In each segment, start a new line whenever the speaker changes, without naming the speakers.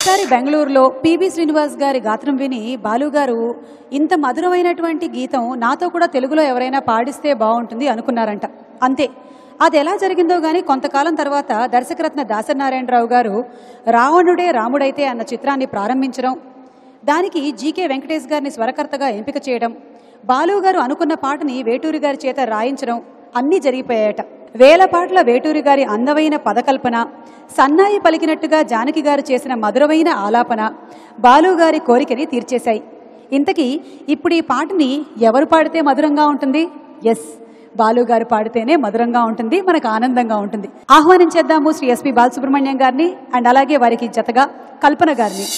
ఒకసారి బెంగళూరులో పిబి శ్రీనివాస్ గారి గాత్రం విని బాలు గారు ఇంత మధురమైనటువంటి గీతం నాతో కూడా తెలుగులో ఎవరైనా పాడిస్తే బాగుంటుంది అనుకున్నారంట అంతే అది ఎలా జరిగిందో గానీ కొంతకాలం తర్వాత దర్శకరత్న దాసనారాయణరావు గారు రావణుడే రాముడైతే అన్న చిత్రాన్ని ప్రారంభించడం దానికి జీకే వెంకటేష్ గారిని స్వరకర్తగా ఎంపిక చేయడం బాలు గారు అనుకున్న పాటని వేటూరి గారి చేత రాయించడం అన్నీ జరిగిపోయాయట వేల పాటల వేటూరి గారి అందమైన పదకల్పన సన్నాయి పలికినట్టుగా జానకి గారు చేసిన మధురమైన ఆలాపన బాలు గారి కోరికని తీర్చేశాయి ఇంతకీ ఇప్పుడు ఈ పాటని ఎవరు పాడితే మధురంగా ఉంటుంది ఎస్ బాలు గారు పాడితేనే మధురంగా ఉంటుంది మనకు ఆనందంగా ఉంటుంది ఆహ్వానించేద్దాము శ్రీ ఎస్పి బాలసుబ్రహ్మణ్యం గారిని అండ్ అలాగే వారికి జతగా కల్పన గారిని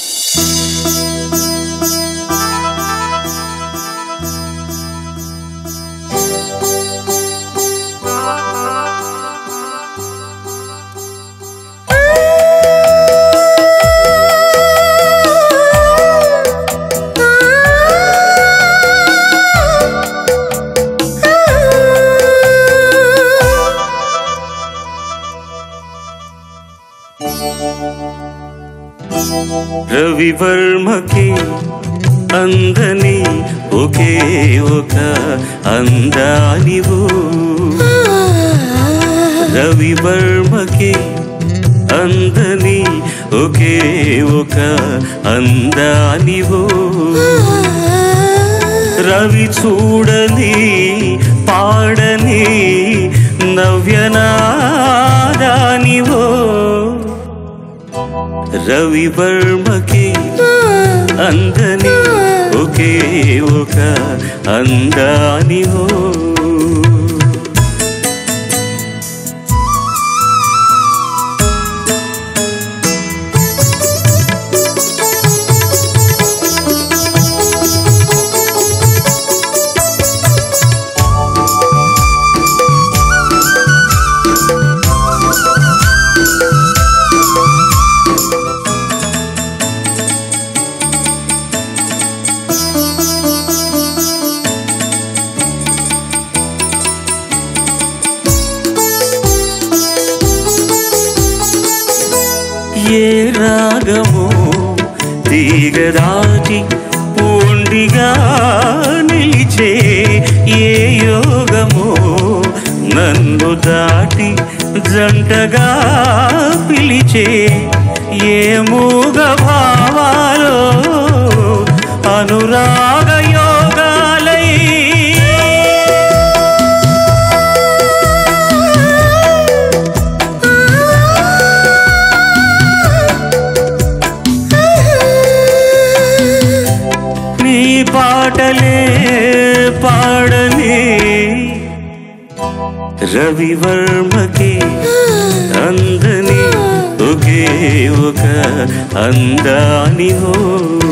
రవివర్మకి అందని ఒకే ఒక అందానివు రవివర్మకి అందని ఒకే ఒక అందానివు రవి చూడని పాడని నవ్యనాదానివో రవివర్మకి అందని ఒకే ఒక అందానివో ఏ రాగమో తీగరాజి పూండిగా నిలిచే ఏ యోగమో నన్ను దాటి జంటగా పిలిచే ఏ మూగ భావాలో అనురాగ యోగాలై నీ పాటలే పాడని రవివర్మకి అందని ఒకే ఒక అందానివో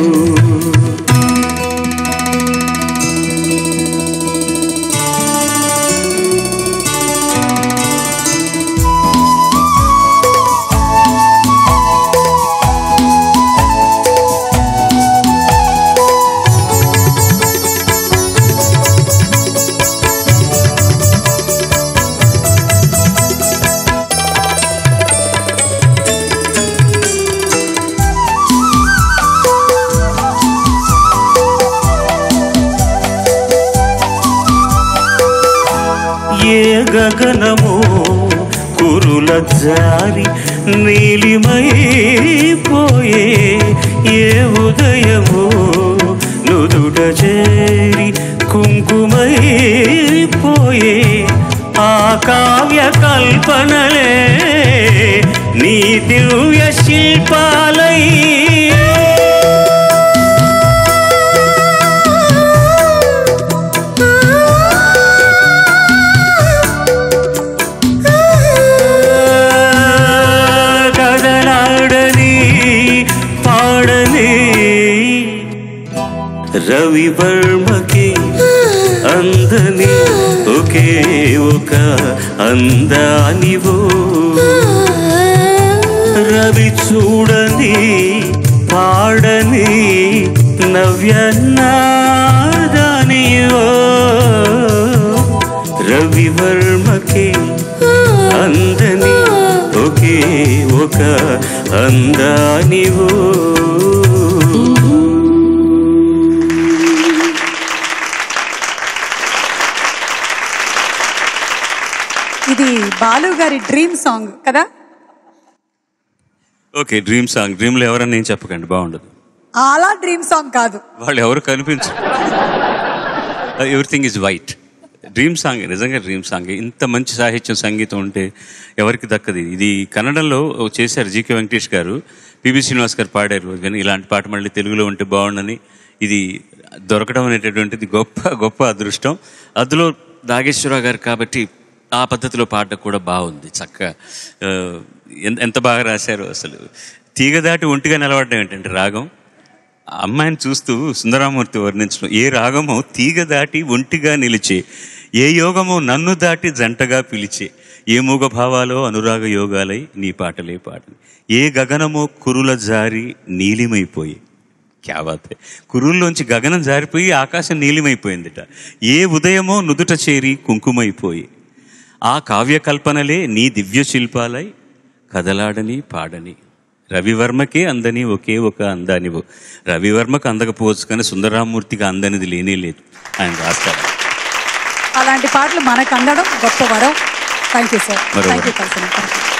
ఏ గగనమో కురుల జారి నీలిమైపోయే ఏ ఉదయమో నుదుట చేరి కుంకుమైపోయే ఆ కావ్య కల్పనలే నీ దివ్య శిల్పాలై కదలాడని పాడని రవివర్మకి అందని ఒకే ఒక అందానివో రవి చూడని పాడని నవ్యన్నాదానివో రవివర్మకి అందని ఒకే ఒక అందానివో
గారి డ్రీమ్ సాంగ్ కదా
ఓకే డ్రీమ్ సాంగ్ డ్రీమ్లో ఎవరన్నా ఏం చెప్పకండి బాగుండదు
అలా డ్రీమ్ సాంగ్ కాదు
వాళ్ళు ఎవరు కనిపించు everything is white dream song నిజంగా డ్రీమ్ సాంగ్ ఇంత మంచి సాహిత్యం సంగీతం ఉంటే ఎవరికి దక్కది ఇది కన్నడంలో చేశారు జీకే వెంకటేష్ గారు పిబి శ్రీనివాస్ గారు పాడారు కానీ ఇలాంటి పాట మళ్ళీ తెలుగులో ఉంటే బాగుండని ఇది దొరకడం అనేటటువంటిది గొప్ప గొప్ప అదృష్టం అందులో నాగేశ్వరరావు గారు కాబట్టి ఆ పద్ధతిలో పాడడం కూడా బాగుంది చక్కగా ఆ, ఎంత ఎంత బాగా రాశారు అసలు తీగ దాటి ఒంటిగా నిలబడడం ఏంటంటే రాగం ఆ అమ్మాయిని చూస్తూ సుందరామూర్తి వర్ణించడం ఏ రాగమో తీగ దాటి ఒంటిగా నిలిచే ఏ యోగమో నన్ను దాటి జంటగా పిలిచే ఏ మూగ భావాలో అనురాగ యోగాలై నీ పాటలే పాటలు ఏ గగనమో కురుల జారి నీలిమైపోయి క్యా బాత్ హై. కురుల్లోంచి గగనం జారిపోయి ఆకాశం నీలిమైపోయిందిట ఏ ఉదయమో నుదుట చేరి కుంకుమైపోయి ఆ కావ్య కల్పనలే నీ దివ్య శిల్పాలై కదలాడని పాడని రవివర్మకే అందని ఒకే ఒక అందానివు రవివర్మకు అందకపోవచ్చు కానీ సుందరరామూర్తికి అందనిది లేనే లేదు ఆయన రాస్తారు
అలాంటి పాటలు మనకు అందడం గొప్ప వరం థ్యాంక్ యూ సార్
మరో
థ్యాంక్ యూ
వరం.
కలిసి